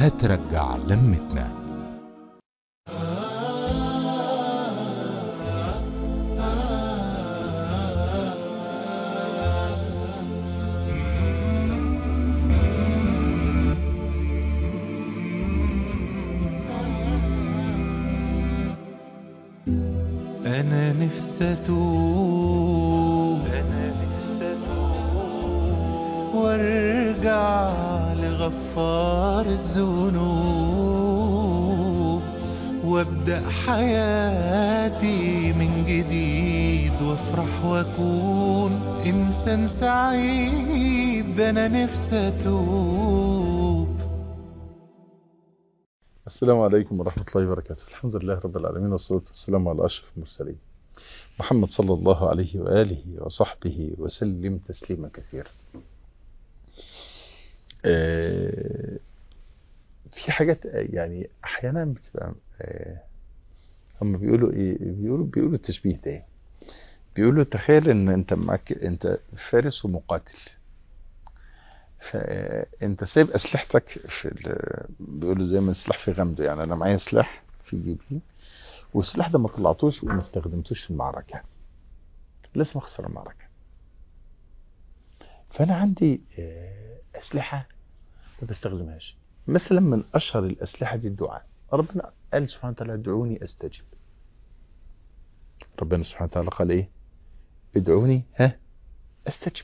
هترجع لمتنا أنا نفسي أتوب أنا نفسي أتوب وارجع لغفار الذنوب وابدأ حياتي من جديد وافرح واكون إنسان سعيد أنا نفسي أتوب السلام عليكم ورحمة الله وبركاته الحمد لله رب العالمين والصلاة والسلام على أشرف المرسلين محمد صلى الله عليه وآله وصحبه وسلم تسليما كثيرا آه، في حاجات آه، يعني أحيانا بتبقى آه، هم بيقولوا إيه بيقولوا بيقولوا التشبيه ده إيه؟ بيقولوا تخيل إن أنت معك أنت فارس ومقاتل فانت سايب اسلحتك في ال- بيقولوا زي ما السلاح في غمده يعني انا معايا سلاح في جيبي والسلاح ده ما طلعتوش وما استخدمتوش في المعركه لسه اخسر المعركه فانا عندي آه، اسلحه ما بستخدمهاش مثلا من اشهر الاسلحه دي الدعاء ربنا قال سبحانه وتعالى ادعوني استجب ربنا سبحانه وتعالى قال ايه ادعوني ها استجب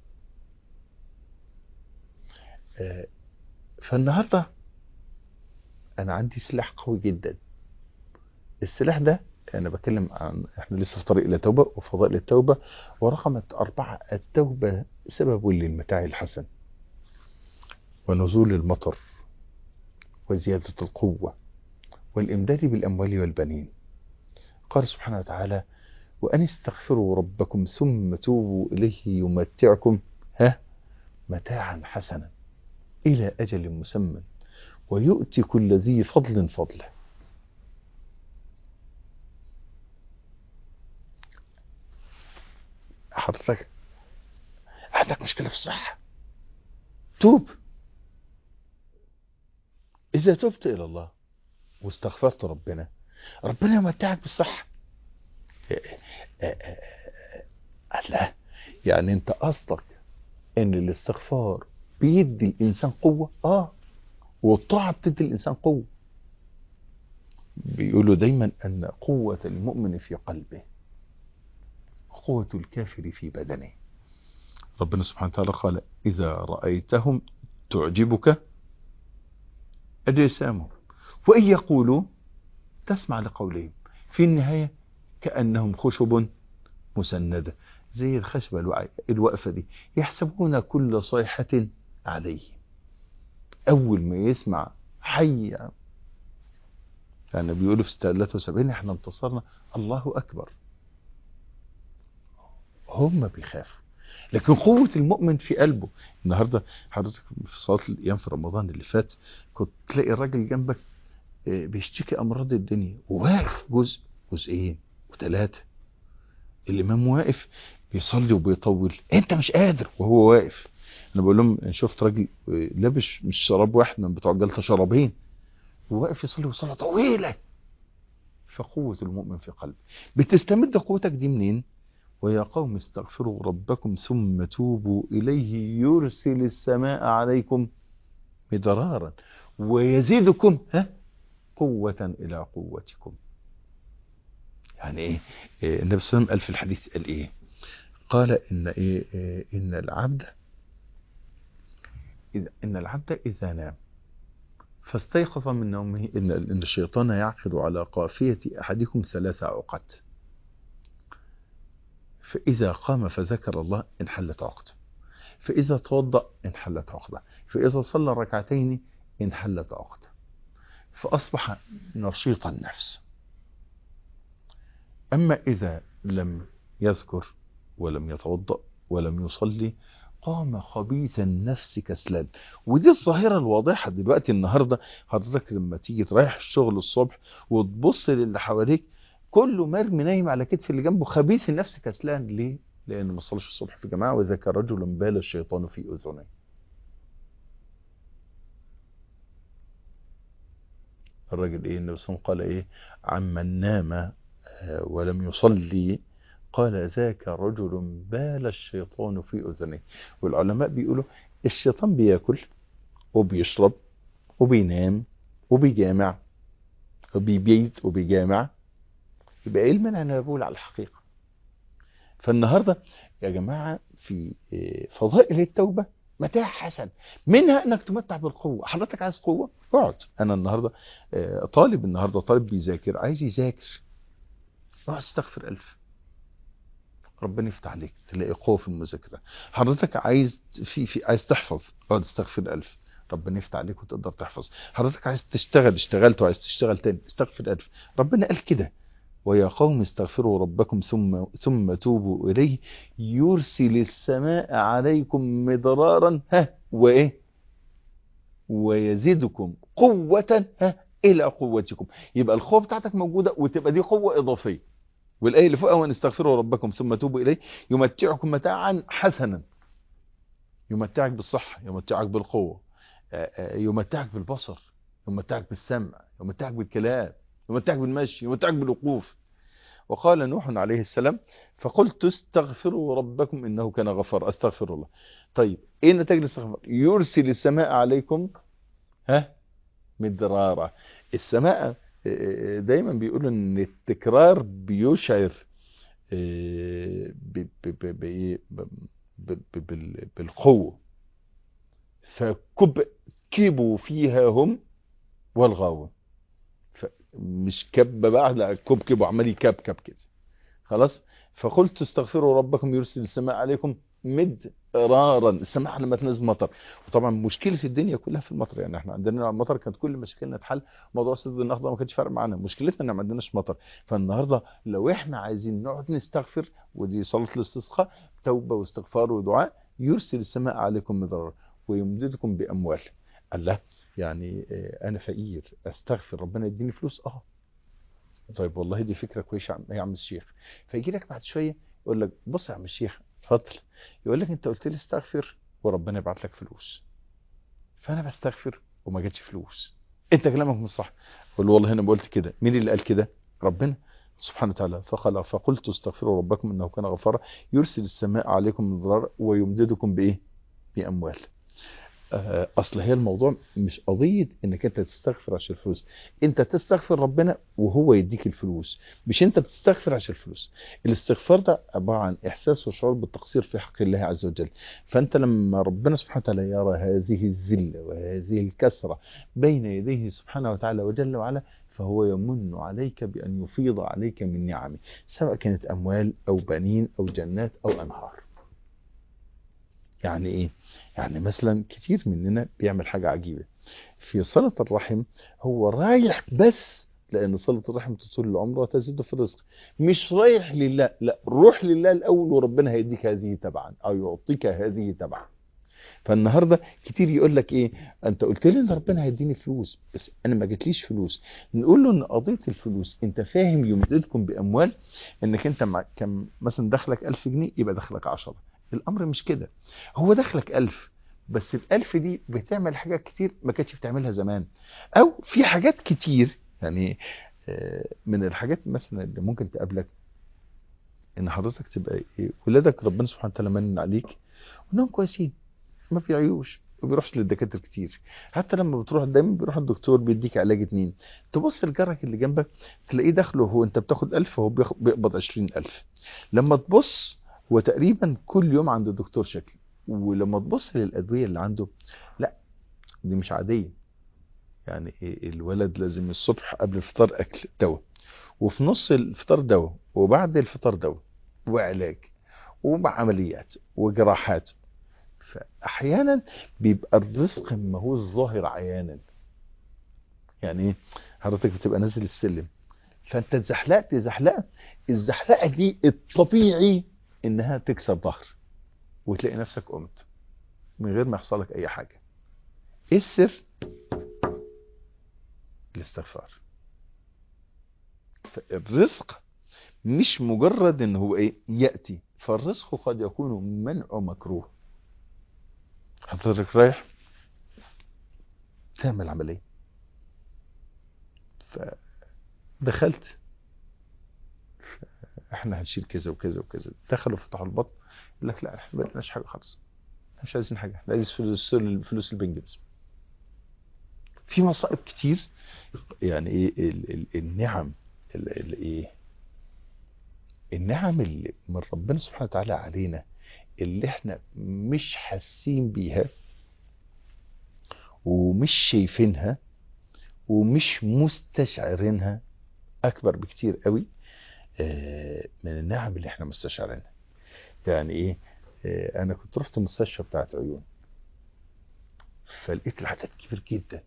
آه، فالنهارده انا عندي سلاح قوي جدا السلاح ده انا بتكلم عن احنا لسه في طريق الى توبه وفضائل التوبه ورقم أربعة التوبه سبب للمتاع الحسن ونزول المطر وزياده القوه والامداد بالاموال والبنين قال سبحانه وتعالى وان استغفروا ربكم ثم توبوا اليه يمتعكم ها متاعا حسنا إلى أجل مسمى ويؤتي كل ذي فضل فضله حضرتك عندك مشكلة في الصحة توب إذا تبت إلى الله واستغفرت ربنا ربنا يمتعك بالصحة لا يعني انت قصدك ان الاستغفار بيدي الانسان قوة اه والطاعة بتدي الانسان قوة بيقولوا دايما ان قوة المؤمن في قلبه قوة الكافر في بدنه ربنا سبحانه وتعالى قال اذا رأيتهم تعجبك اجسامهم وان يقولوا تسمع لقولهم في النهاية كأنهم خشب مسندة زي الخشبة الوع- الواقفة دي يحسبون كل صيحة عليه أول ما يسمع حي يعني بيقولوا في 73 احنا انتصرنا الله أكبر هم بيخافوا لكن قوة المؤمن في قلبه النهاردة حضرتك في صلاة الأيام في رمضان اللي فات كنت تلاقي الراجل جنبك آه، بيشتكي أمراض الدنيا وواقف جزء جزئين وثلاثة الإمام واقف بيصلي وبيطول انت مش قادر وهو واقف انا بقول لهم أنا شفت راجل آه، لابس مش شراب واحد من بتوع جلطه شرابين وواقف يصلي وصلاه طويله فقوه المؤمن في قلبه بتستمد قوتك دي منين ويا قوم استغفروا ربكم ثم توبوا اليه يرسل السماء عليكم مدرارا ويزيدكم ها قوه الى قوتكم يعني ايه إيه، النبي صلى الله عليه وسلم قال في الحديث قال ايه قال ان ايه إيه، ان العبد إذا- ان العبد اذا نام فاستيقظ من نومه ان ان الشيطان يعقد على قافيه احدكم ثلاث عقد فاذا قام فذكر الله انحلت عقده فاذا توضا انحلت عقده فاذا صلى ركعتين انحلت عقده فاصبح نشيط النفس أما إذا لم يذكر ولم يتوضأ ولم يصلي قام خبيث النفس كسلان ودي الظاهرة الواضحة دلوقتي النهاردة حضرتك لما تيجي رايح الشغل الصبح وتبص للي حواليك كله مرمي نايم على كتف اللي جنبه خبيث النفس كسلان ليه؟ لأنه ما صلىش الصبح في جماعة وإذا كان رجل بال الشيطان في أذنه الراجل ايه النبي صلى الله عليه وسلم قال ايه عمن نام آه، ولم يصلي قال ذاك رجل بال الشيطان في اذنيه والعلماء بيقولوا الشيطان بياكل وبيشرب وبينام وبيجامع وبيبيت وبيجامع يبقى ايه المانع انه يقول على الحقيقه فالنهارده يا جماعه في آه، فضائل التوبه متاع حسن منها انك تمتع بالقوه حضرتك عايز قوه اقعد انا النهارده آه، طالب النهارده طالب بيذاكر عايز يذاكر اقعد استغفر الف ربنا يفتح عليك تلاقي قوه في المذاكره حضرتك عايز في في عايز تحفظ اقعد استغفر الف ربنا يفتح عليك وتقدر تحفظ حضرتك عايز تشتغل اشتغلت وعايز تشتغل تاني استغفر الف ربنا قال كده ويا قوم استغفروا ربكم ثم ثم توبوا اليه يرسل السماء عليكم مدرارا ها وايه ويزيدكم قوة ها الى قوتكم يبقى القوة بتاعتك موجودة وتبقى دي قوة اضافية والايه اللي فوقها وان استغفروا ربكم ثم توبوا اليه يمتعكم متاعا حسنا يمتعك بالصحة يمتعك بالقوة آه، آه، يمتعك بالبصر يمتعك بالسمع يمتعك بالكلام يمتعك بالمشي يمتعك بالوقوف وقال نوح عليه السلام فقلت استغفروا ربكم انه كان غفار استغفر الله طيب ايه نتائج الاستغفار يرسل السماء عليكم ها مدرارا السماء آه، دايما بيقولوا ان التكرار بيشعر آه، ب- ب- ب- بإيه؟ ب- ب- ب- بال- بالقوة فكبكبوا فيها هم والغاوون ف- مش كب بقى لا كبكب وعمال يكبكب كده خلاص فقلت استغفروا ربكم يرسل السماء عليكم مدرارا السماء لما تنزل مطر وطبعا مشكله الدنيا كلها في المطر يعني احنا عندنا المطر كانت كل مشاكلنا تحل موضوع سد النهضه ما كانش فارق معانا مشكلتنا ان ما عندناش مطر فالنهارده لو احنا عايزين نقعد نستغفر ودي صلاه الاستسقاء توبه واستغفار ودعاء يرسل السماء عليكم مدرارا ويمددكم باموال الله يعني آه، انا فقير استغفر ربنا يديني فلوس اه طيب والله دي فكره كويسه يا عم- يا عم الشيخ فيجي لك بعد شويه يقول لك بص يا عم الشيخ اتفضل يقول لك انت قلت لي استغفر وربنا يبعت لك فلوس فانا بستغفر وما جاتش فلوس انت كلامك مش صح قول له والله انا ما قلت كده مين اللي قال كده ربنا سبحانه وتعالى فقال فقلت استغفروا ربكم انه كان غفارا يرسل السماء عليكم مدرارا ويمددكم بايه باموال آه، اصل هي الموضوع مش قضيه انك انت تستغفر عشان الفلوس انت تستغفر ربنا وهو يديك الفلوس مش انت بتستغفر عشان الفلوس الاستغفار ده عباره عن احساس وشعور بالتقصير في حق الله عز وجل فانت لما ربنا سبحانه وتعالى يرى هذه الذله وهذه الكسره بين يديه سبحانه وتعالى وجل وعلا فهو يمن عليك بان يفيض عليك من نعمه سواء كانت اموال او بنين او جنات او انهار يعني ايه يعني مثلا كتير مننا بيعمل حاجة عجيبة في صلة الرحم هو رايح بس لأن صلة الرحم تطول العمر وتزيد في الرزق مش رايح لله لا روح لله الأول وربنا هيديك هذه تبعا أو يعطيك هذه تبعا فالنهارده كتير يقول لك ايه انت قلت لي ان ربنا هيديني فلوس بس انا ما جاتليش فلوس نقول له ان قضيه الفلوس انت فاهم يمددكم باموال انك انت مع كم مثلا دخلك 1000 جنيه يبقى دخلك 10 الامر مش كده هو دخلك 1000 بس الألف دي بتعمل حاجات كتير ما كانتش بتعملها زمان أو في حاجات كتير يعني آه، من الحاجات مثلا اللي ممكن تقابلك إن حضرتك تبقى إيه ولادك ربنا سبحانه وتعالى من عليك وإنهم كويسين ما بيعيوش ما بيروحش للدكاتره كتير حتى لما بتروح دايما بيروح الدكتور بيديك علاج اتنين تبص لجارك اللي جنبك تلاقيه دخله هو انت بتاخد 1000 هو بياخد- بيقبض 20000 لما تبص هو تقريبا كل يوم عند الدكتور شكل ولما تبص للادويه اللي عنده لا دي مش عاديه يعني إيه الولد لازم الصبح قبل الفطار اكل دواء وفي نص الفطار دواء وبعد الفطار دواء وعلاج وعمليات وجراحات فاحيانا بيبقى الرزق ما هو الظاهر عيانا يعني ايه حضرتك بتبقى نازل السلم فانت اتزحلقت زحلقه الزحلقه دي الطبيعي انها تكسر ظهر وتلاقي نفسك قمت من غير ما يحصل لك اي حاجه ايه السر الاستغفار فالرزق مش مجرد ان هو ايه ياتي فالرزق قد يكون منع مكروه حضرتك رايح تعمل عمليه فدخلت احنا هنشيل كذا وكذا وكذا دخلوا فتحوا البطن يقول لك لا احنا ما بدناش حاجه خالص احنا مش عايزين حاجه احنا عايزين فلوس فلوس البنج بس في مصائب كتير يعني ايه ال ال النعم ال ال ايه النعم اللي من ربنا سبحانه وتعالى علينا اللي احنا مش حاسين بيها ومش شايفينها ومش مستشعرينها اكبر بكتير قوي آه، من النعم اللي احنا مستشعرينها يعني ايه آه، انا كنت رحت المستشفى بتاعت عيون فلقيت العدد كبير جدا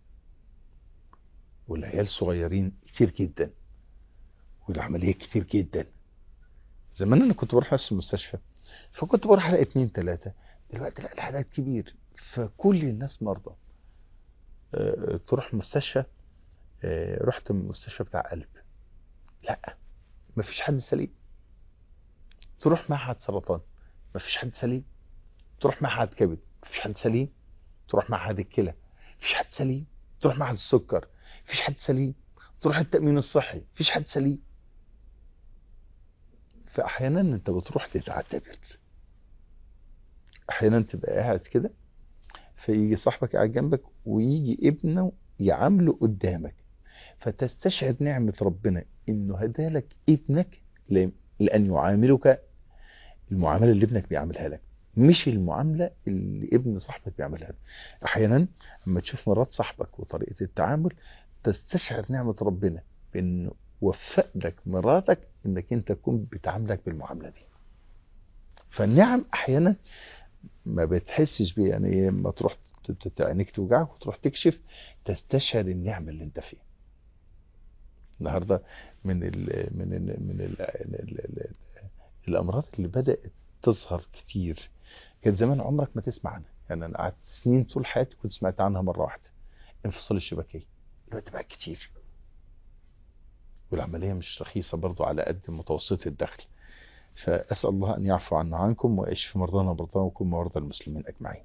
والعيال صغيرين كتير جدا والعملية كتير جدا زمان انا كنت بروح نفس المستشفى فكنت بروح الاقي اتنين تلاتة دلوقتي لا العدد كبير فكل الناس مرضى آه، تروح مستشفى آه، رحت مستشفى بتاع قلب لا مفيش حد سليم تروح معهد سرطان مفيش حد سليم تروح معهد كبد مفيش حد سليم تروح معهد الكلى مفيش حد سليم تروح معهد السكر مفيش حد سليم تروح التأمين الصحي مفيش حد سليم فأحيانا أنت بتروح تتعتبر أحيانا تبقى قاعد كده فيجي صاحبك قاعد جنبك ويجي ابنه يعامله قدامك فتستشعر نعمة ربنا انه هدالك ابنك ل- لان يعاملك المعاملة اللي ابنك بيعملها لك مش المعاملة اللي ابن صاحبك بيعملها لك احيانا لما تشوف مرات صاحبك وطريقة التعامل تستشعر نعمة ربنا بانه وفق لك مراتك انك انت تكون بتعاملك بالمعاملة دي فالنعم احيانا ما بتحسش بيه يعني إيه، لما تروح ت- ت- عينيك توجعك وتروح تكشف تستشعر النعمة اللي انت فيها النهارده من ال من ال من ال ال ال الامراض اللي بدات تظهر كتير كان زمان عمرك ما تسمع عنها يعني انا قعدت سنين طول حياتي كنت سمعت عنها مره واحده انفصال الشبكيه دلوقتي بقى كتير والعمليه مش رخيصه برضو على قد متوسط الدخل فاسال الله ان يعفو عنا عنكم ويشفي مرضانا ومرضاكم ومرضى المسلمين اجمعين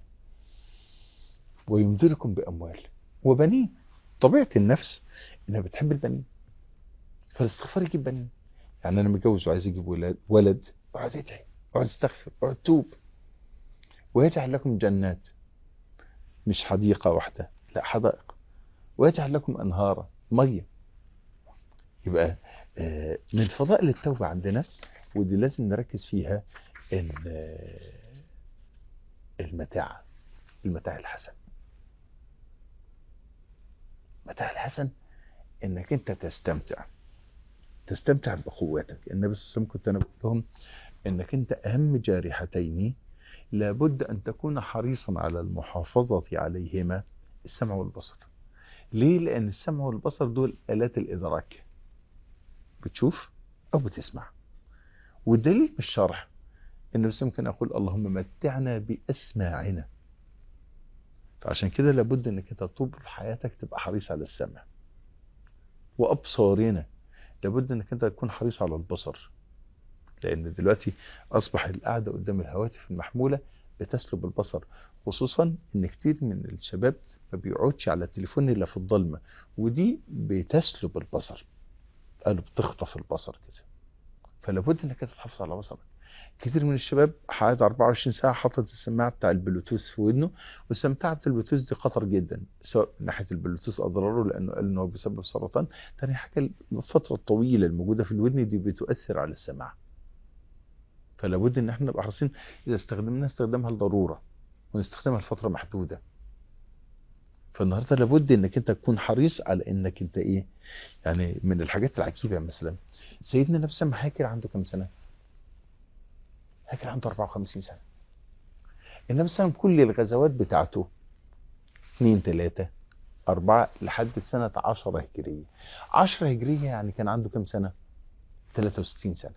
ويمددكم باموال وبنين طبيعه النفس انها بتحب البنين فالاستغفار يجيب بنين يعني انا متجوز وعايز اجيب ولاد ولد اقعد ادعي اقعد استغفر اقعد توب ويجعل لكم جنات مش حديقة واحدة لا حدائق ويجعل لكم انهارا مية يبقى آه، من فضائل التوبة عندنا ودي لازم نركز فيها ال- آه، المتاع المتاع الحسن المتاع الحسن انك انت تستمتع تستمتع بقوتك النبي صلى الله عليه وسلم كنت انا بقول لهم انك انت اهم جارحتين لابد ان تكون حريصا على المحافظة عليهما السمع والبصر ليه لان السمع والبصر دول الات الادراك بتشوف او بتسمع والدليل بالشرح النبي صلى الله عليه وسلم كان يقول اللهم متعنا باسماعنا فعشان كده لابد انك انت طول حياتك تبقى حريص على السمع وابصارنا لابد انك انت تكون حريص على البصر لان دلوقتي اصبح القعده قدام الهواتف المحموله بتسلب البصر خصوصا ان كتير من الشباب ما بيقعدش على التليفون الا في الضلمه ودي بتسلب البصر قالوا بتخطف البصر كده فلابد انك انت تحافظ على بصرك كتير من الشباب قاعد 24 ساعه حاطط السماعه بتاع البلوتوث في ودنه والسماعه بتاع البلوتوث دي خطر جدا سواء من ناحيه البلوتوث اضراره لانه قال ان هو بيسبب سرطان تاني حاجه الفتره الطويله الموجوده في الودن دي بتؤثر على السماعه فلابد ان احنا نبقى حريصين اذا استخدمنا استخدامها لضروره ونستخدمها لفتره محدوده فالنهارده لابد انك انت تكون حريص على انك انت ايه يعني من الحاجات العجيبه مثلا سيدنا النبي صلى الله عليه وسلم هاكر عنده كام سنه هاكر عنده 54 سنه النبي صلى الله عليه وسلم كل الغزوات بتاعته 2 3 4 لحد سنه 10 هجريه 10 هجريه يعني كان عنده كام سنه 63 سنه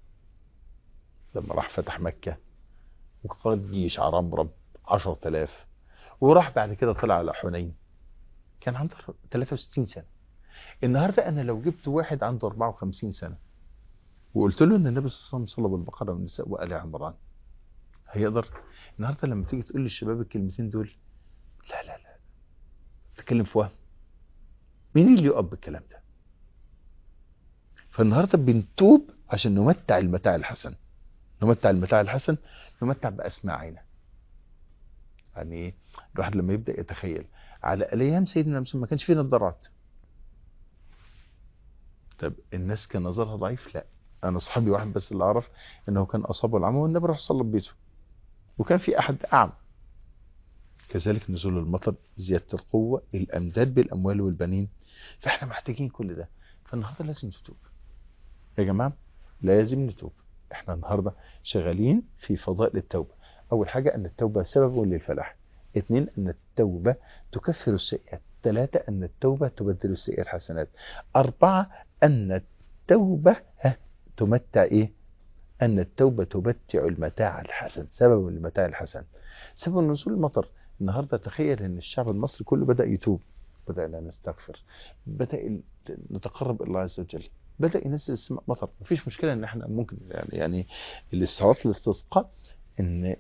لما راح فتح مكة وقاد جيش عرمرم 10000 وراح بعد كده طلع على حنين كان عنده 63 سنة النهاردة أنا لو جبت واحد عنده 54 سنة وقلت له ان النبي صلى الله عليه وسلم صلى بالبقره والنساء وال عمران هيقدر النهارده لما تيجي تقول للشباب الكلمتين دول لا لا لا تتكلم في وهم مين اللي يقف بالكلام ده فالنهارده بنتوب عشان نمتع المتاع الحسن نمتع المتاع الحسن نمتع باسماع عينه يعني ايه الواحد لما يبدا يتخيل على ايام سيدنا محمد ما كانش فيه نظارات طب الناس كان نظرها ضعيف لا انا صحابي واحد بس اللي اعرف انه كان اصابه العمى والنبي راح صلى ببيته وكان في احد اعمى كذلك نزول المطر زياده القوه الامداد بالاموال والبنين فاحنا محتاجين كل ده فالنهارده لازم نتوب يا جماعه لازم نتوب احنا النهارده شغالين في فضائل التوبه اول حاجه ان التوبه سبب للفلاح اثنين ان التوبه تكفر السيئات ثلاثه ان التوبه تبدل السيئات حسنات اربعه ان التوبه ها تمتع ايه ان التوبه تمتع المتاع الحسن سبب المتاع الحسن سبب نزول المطر النهارده تخيل ان الشعب المصري كله بدا يتوب بدانا نستغفر بدا نتقرب الى الله عز وجل بدا ينزل السماء مطر مفيش مشكله ان احنا ممكن يعني يعني الاستعراض الاستسقاء ان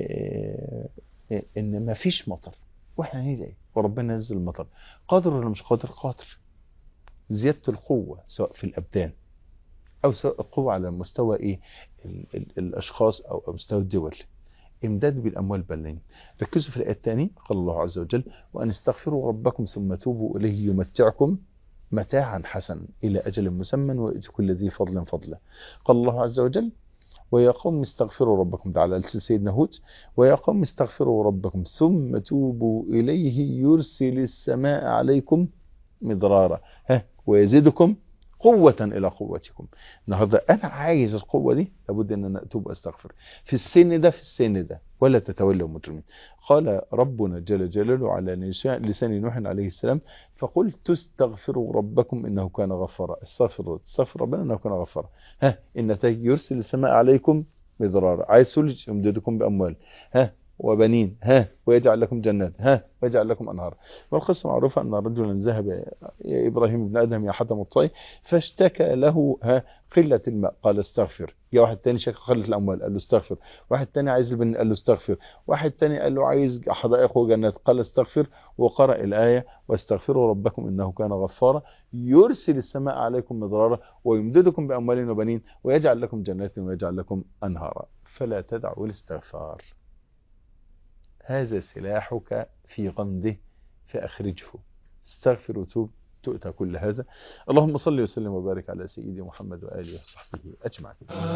ان مفيش مطر واحنا ندعي وربنا ينزل المطر قادر ولا مش قادر قادر زياده القوه سواء في الابدان او سواء القوه على مستوى ايه ال ال الاشخاص او مستوى الدول امداد بالاموال بلين ركزوا في الايه الثانيه قال الله عز وجل وان استغفروا ربكم ثم توبوا اليه يمتعكم متاعا حسنا الى اجل مسمى ويؤتي كل ذي فضل فضله قال الله عز وجل ويا قوم استغفروا ربكم ده على سيدنا هود ويا قوم استغفروا ربكم ثم توبوا اليه يرسل السماء عليكم مدرارا ها ويزيدكم قوة إلى قوتكم النهاردة أنا عايز القوة دي لابد أن أنا أتوب أستغفر في السن ده في السن ده ولا تتولوا مجرمين قال ربنا جل جلاله على لسان نوح عليه السلام فقلت استغفروا ربكم إنه كان غفارا استغفر استغفر ربنا إنه كان غفارا ها إن يرسل السماء عليكم مدرارا عايز سلج يمددكم بأموال ها وبنين ها ويجعل لكم جنات ها ويجعل لكم انهار والقصه معروفه ان رجلا ذهب يا ابراهيم ابن ادم يا حتم الطي فاشتكى له ها قله الماء قال استغفر جاء واحد تاني شكى قله الاموال قال له استغفر واحد تاني عايز البنين قال له استغفر واحد تاني قال له عايز حدائق وجنات قال استغفر وقرأ الايه واستغفروا ربكم انه كان غفارا يرسل السماء عليكم مدرارا ويمددكم باموال وبنين ويجعل لكم جنات ويجعل لكم انهارا فلا تدعوا الاستغفار هذا سلاحك في غمده فأخرجه استغفر وتوب تؤتى كل هذا اللهم صل وسلم وبارك على سيدي محمد وآله وصحبه أجمعين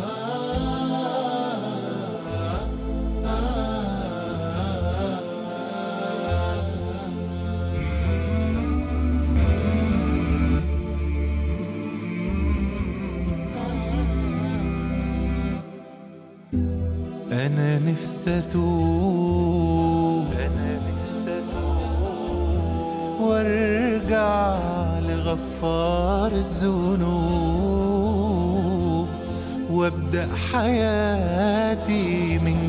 أنا نفسي أتوب أنا نفسي أتوب وارجع لغفار الذنوب وابدأ حياتي من